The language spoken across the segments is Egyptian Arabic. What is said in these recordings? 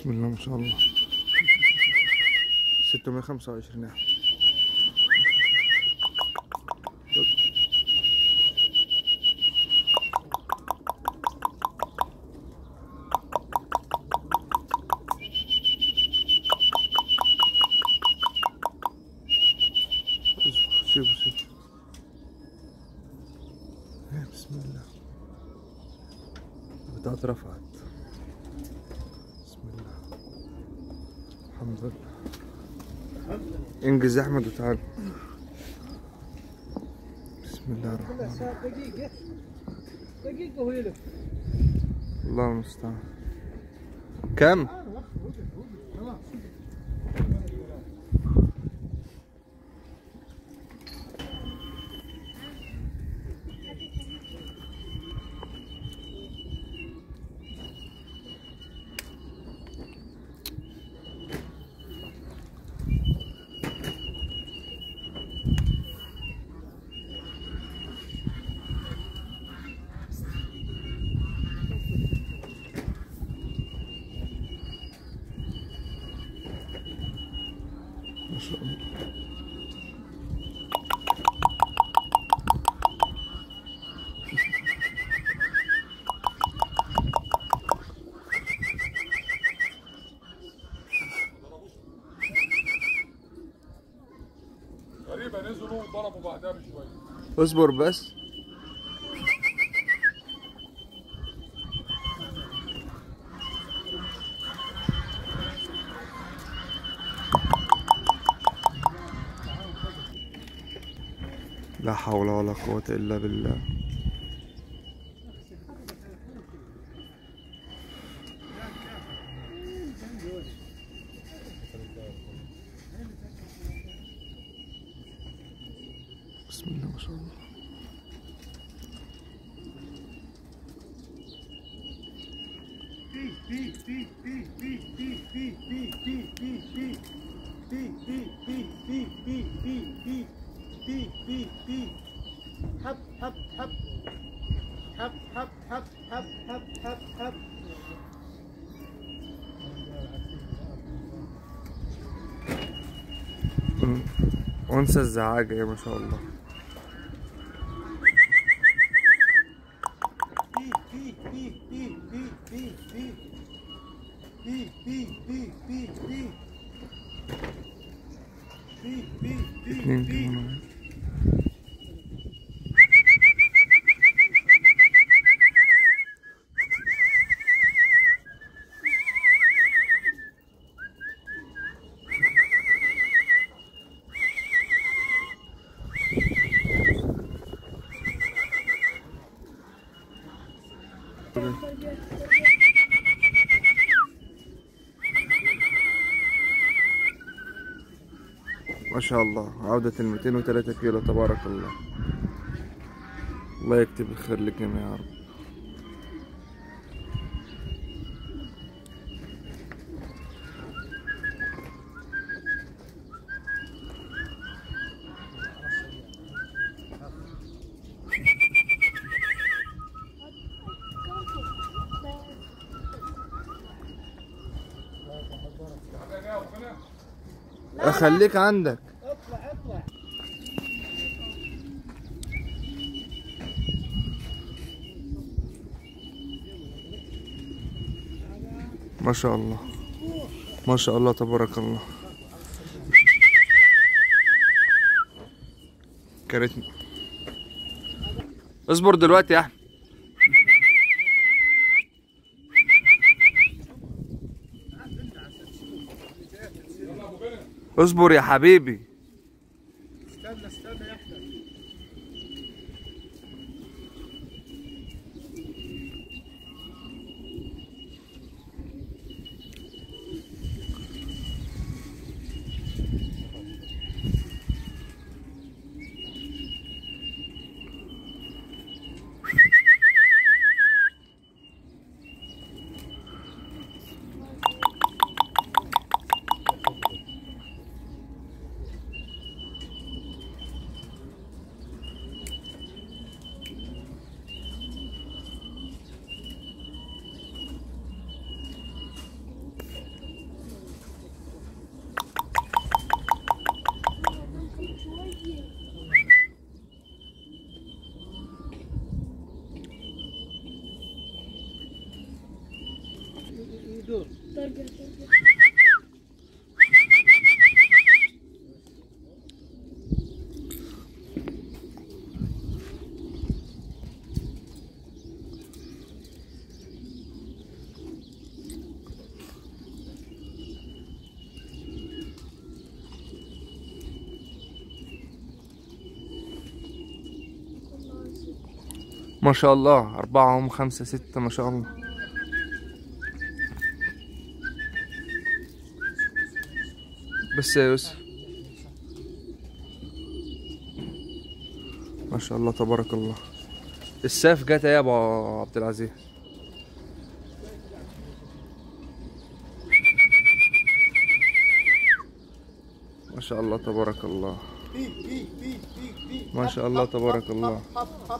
بسم الله ما شاء الله 625 نعم شوفوا شوفوا إيه، بسم الله بتاعت رفعت بسم الله الحمد لله انجز يا احمد وتعال بسم الله الرحمن الرحيم دقيقة دقيقة ويلف الله المستعان كم ما شاء الله غريبة نزلوا وضربوا بعدها بشوية اصبر بس لا حول ولا قوة إلا بالله بسم الله ما شاء الله حب حب حب حب حب حب حب حب حب حب مم. وانسى الزعاجة يا ما شاء الله اتنين كمان ما شاء الله عودة ال 203 كيلو تبارك الله الله يكتب الخير للجميع يا رب اخليك عندك اطلع اطلع ما شاء الله ما شاء الله تبارك الله كانت اصبر دلوقتي يا احمد اصبر يا حبيبي استنى استنى يا احمد ترجع ترجع ما شاء الله أربعة هم خمسة ستة ما شاء الله بس يا يوسف ما شاء الله تبارك الله الساف جت يا ابو عبد العزيز ما شاء الله تبارك الله بي بي بي بي بي ما شاء الله تبارك الله هب هب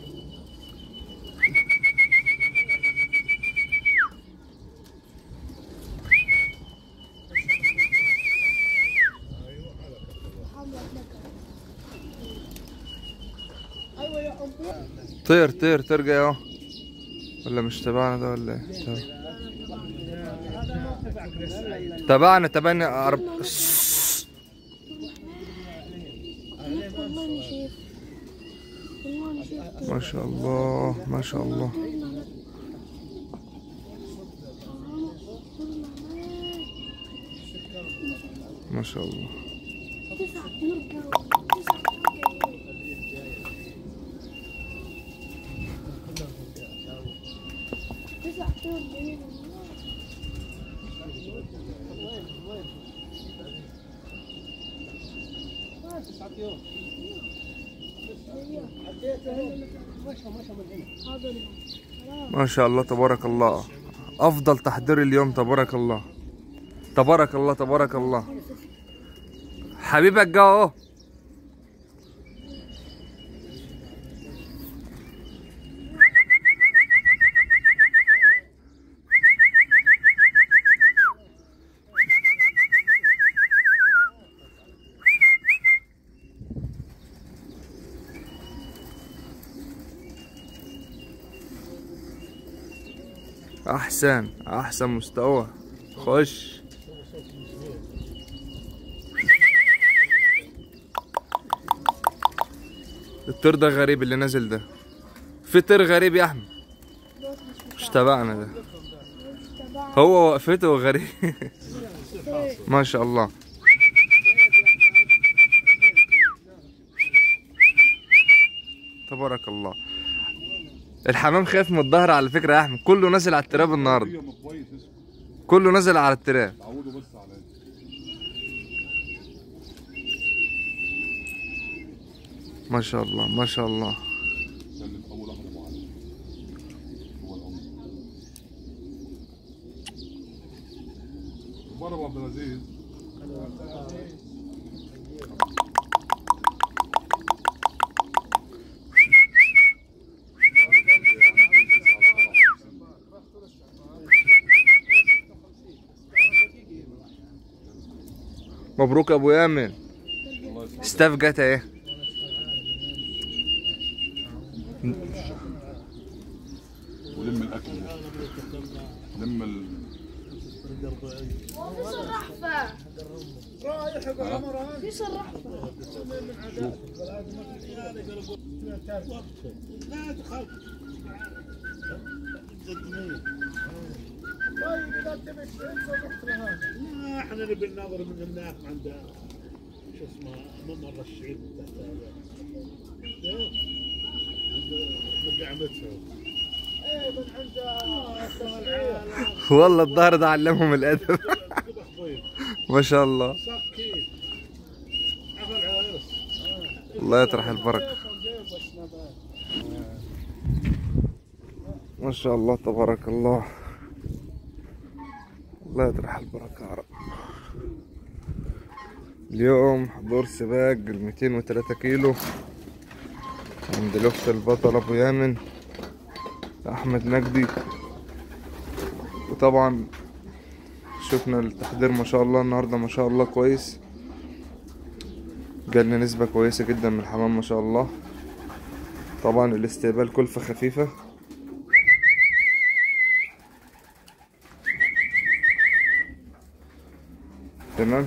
ايوه يا ابو طير طير ترجع اهو ولا مش تبعنا ده ولا ايه تبع- تبعنا تبعنا أرب... والله انا شايف والله انا شايف ما شاء الله ما شاء الله ما شاء الله تسع طيور جو تسع طيور جو تسع طيور جايين هذا ما شاء الله تبارك الله افضل تحضير اليوم تبارك الله تبارك الله تبارك الله حبيبك جه اهو احسن احسن مستوى خش الطير ده غريب اللي نازل ده في طير غريب يا احمد مش تبعنا ده هو وقفته غريب ما شاء الله تبارك الله الحمام خايف من الظهر على فكرة يا احمد كله نازل على التراب النهارده هي كويس اسمه كله نازل على التراب تعودوا بس على ما شاء الله ما شاء الله ده اللي في اول احد ابو علي هو الامر بره ابو عبد العزيز مبروك يا ابو يامن الله يسلمك ستاف جت اهي ولم الاكل لم ال... في صرحفة رايح ابو عمران في صرحفة لا دخل طيب اذا تبي انت رحت لهذا لا احنا نبي الناظر من هناك عند شو اسمه ممر الشعيب تحت هذا إيه؟ عند دعمته ايه من عند التسعير والله الظهر ده علمهم الادب ذبح بيض ما شاء الله سكين عفوا العرس الله يطرح البركه ما شاء الله تبارك الله الله يطرح البركه يا رب اليوم حضور سباق ال 203 كيلو عند الاخت البطل ابو يامن احمد مجدي وطبعا شفنا التحضير ما شاء الله النهارده ما شاء الله كويس جالنا نسبة كويسة جدا من الحمام ما شاء الله طبعا الاستقبال كلفة خفيفة تمام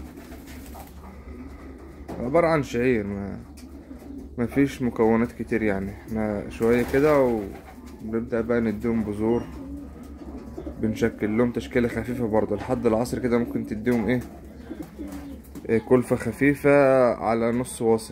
عبارة عن شعير ما ما فيش مكونات كتير يعني احنا شوية كده وبنبدأ بقى نديهم بذور بنشكل لهم تشكيلة خفيفة برضه لحد العصر كده ممكن تديهم ايه, إيه كلفة خفيفة على نص وسط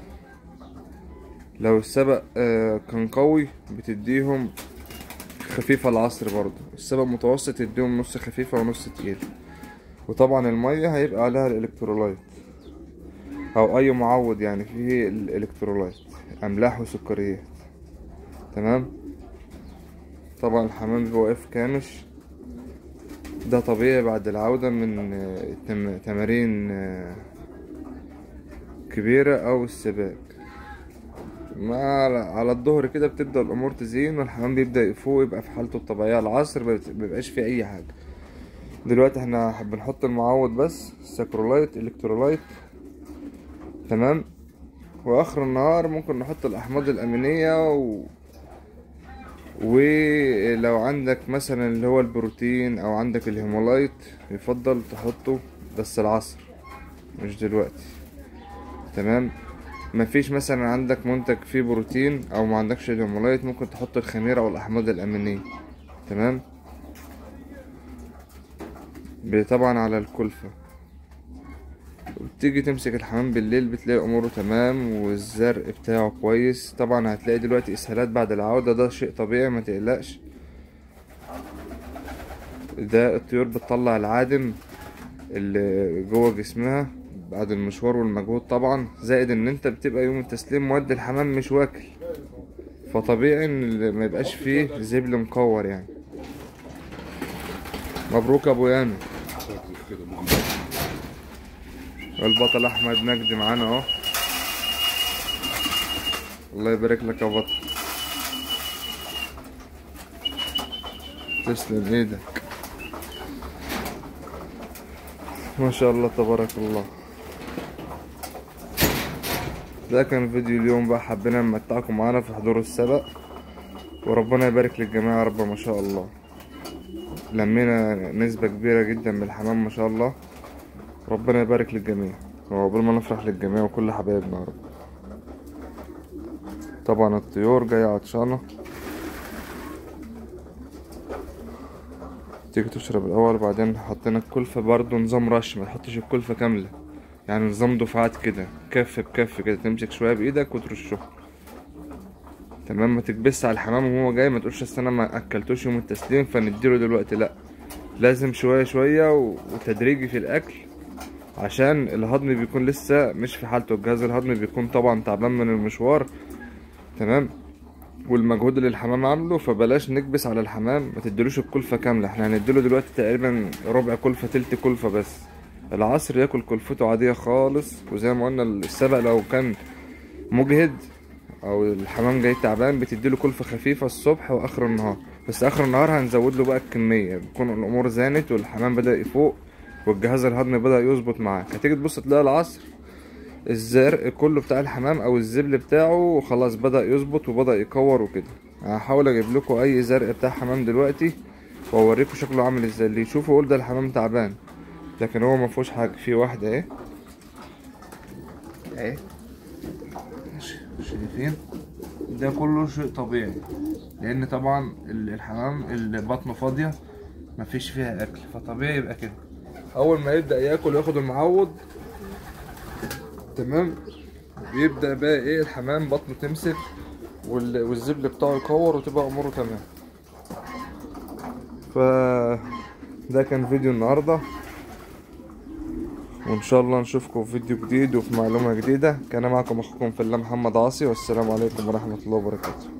لو السبق آه، كان قوي بتديهم خفيفة العصر برضه السبق متوسط تديهم نص خفيفة ونص تقيل وطبعا المية هيبقى عليها الالكترولايت او اي معوض يعني فيه الالكترولايت املاح وسكريات تمام طبعا الحمام بيبقى واقف كامش ده طبيعي بعد العودة من آه، تم- تمارين آه، كبيرة او السباق ما على- على الظهر كده بتبدأ الأمور تزين والحمام بيبدأ يفوق يبقى في حالته الطبيعية العصر مبت- مبيبقاش فيه أي حاجة دلوقتي احنا بنحط المعوض بس ساكرولايت الكترولايت تمام واخر النهار ممكن نحط الاحماض الامينيه و... ولو عندك مثلا اللي هو البروتين او عندك الهيمولايت يفضل تحطه بس العصر مش دلوقتي تمام مفيش مثلا عندك منتج فيه بروتين او ما عندكش الهيمولايت ممكن تحط الخميره او الاحماض الامينيه تمام ب- طبعا على الكلفه وتيجي تمسك الحمام بالليل بتلاقي اموره تمام والزرق بتاعه كويس طبعا هتلاقي دلوقتي اسهالات بعد العودة ده شيء طبيعي ما تقلقش ده الطيور بتطلع العادم اللي جوه جسمها بعد المشوار والمجهود طبعا زائد ان انت بتبقى يوم التسليم مودي الحمام مش واكل فطبيعي ان ما يبقاش فيه زبل مكور يعني مبروك يا ابو يامي كده مهم. والبطل احمد مجدي معانا اهو الله يبارك لك يا بطل تسلم ايدك ما شاء الله تبارك الله ده كان فيديو اليوم بقى حبينا نمتعكم معانا في حضور السبق وربنا يبارك للجميع يا رب ما شاء الله لمينا نسبة كبيرة جدا من الحمام ما شاء الله ربنا يبارك للجميع وقبل ما نفرح للجميع وكل حبايبنا يا رب طبعا الطيور جاية عطشانة تيجي تشرب الأول بعدين حطينا الكلفة برضو نظام رش ما تحطش الكلفة كاملة يعني نظام دفعات كده كف بكف كده تمسك شوية بإيدك وترشه تمام ما تكبس على الحمام وهو جاي ما تقولش أصل أنا ما أكلتوش يوم التسليم فنديله دلوقتي لأ لازم شوية شوية و- وتدريجي في الأكل عشان الهضم بيكون لسه مش في حالته الجهاز الهضمي بيكون طبعا تعبان من المشوار تمام والمجهود اللي الحمام عامله فبلاش نكبس على الحمام ما تديلوش الكلفة كاملة احنا هنديله دلوقتي تقريبا ربع كلفة تلت كلفة بس العصر ياكل كلفته عادية خالص وزي ما قلنا السبق لو كان مجهد او الحمام جاي تعبان بتديله كلفة خفيفة الصبح واخر النهار بس اخر النهار هنزود له بقى الكمية بتكون الامور زانت والحمام بدأ يفوق والجهاز الهضمي بدأ يظبط معاك هتيجي تبص تلاقي العصر الزرق كله بتاع الحمام او الزبل بتاعه خلاص بدأ يظبط وبدأ يكور وكده هحاول اجيب لكم اي زرق بتاع حمام دلوقتي واوريكم شكله عامل ازاي اللي يشوفه يقول ده الحمام تعبان لكن هو ما فيهوش حاجه في واحده اهي اهي شايفين ده كله شيء طبيعي لان طبعا ال- الحمام اللي بطنه فاضيه مفيش فيها اكل فطبيعي يبقى كده اول ما يبدا ياكل وياخد المعوض تمام بيبدا بقى ايه الحمام بطنه تمسك وال- والزبل بتاعه يكور وتبقى اموره تمام ف ده كان فيديو النهارده وان شاء الله نشوفكم في فيديو جديد وفي معلومه جديده كان معكم اخوكم في الله محمد عاصي والسلام عليكم ورحمه الله وبركاته